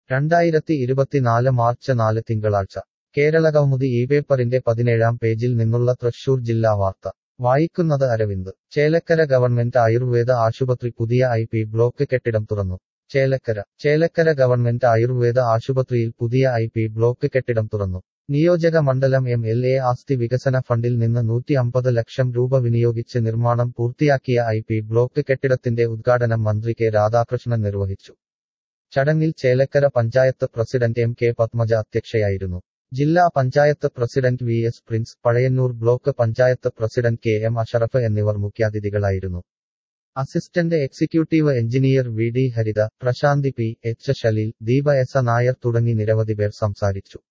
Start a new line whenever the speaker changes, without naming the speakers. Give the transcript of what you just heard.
രണ്ടായിരത്തി ഇരുപത്തിനാല് മാർച്ച് നാല് തിങ്കളാഴ്ച കേരളകൗമുദി ഈ പേപ്പറിന്റെ പതിനേഴാം പേജിൽ നിന്നുള്ള തൃശൂർ ജില്ലാ വാർത്ത വായിക്കുന്നത് അരവിന്ദ് ചേലക്കര ഗവൺമെന്റ് ആയുർവേദ ആശുപത്രി പുതിയ ഐ പി ബ്ലോക്ക് കെട്ടിടം തുറന്നു ചേലക്കര ചേലക്കര ഗവൺമെന്റ് ആയുർവേദ ആശുപത്രിയിൽ പുതിയ ഐ പി ബ്ലോക്ക് കെട്ടിടം തുറന്നു നിയോജക മണ്ഡലം എം എൽ എ ആസ്തി വികസന ഫണ്ടിൽ നിന്ന് നൂറ്റി അമ്പത് ലക്ഷം രൂപ വിനിയോഗിച്ച് നിർമ്മാണം പൂർത്തിയാക്കിയ ഐ പി ബ്ലോക്ക് കെട്ടിടത്തിന്റെ ഉദ്ഘാടനം മന്ത്രി കെ രാധാകൃഷ്ണൻ നിർവഹിച്ചു ചടങ്ങിൽ Chelakkara panchayat president M K Padmaja അധ്യക്ഷയായിരുന്നു ജില്ലാ panchayat president V S Prince Pazhayannur block panchayat president K M Ashraf എന്നിവർ മുഖ്യാതിഥികളായിരുന്നു assistant executive engineer V D Haritha Prasanthi P H Shaleel Deepa S Nair തുടങ്ങി നിരവധി പേർ സംസാരിച്ചു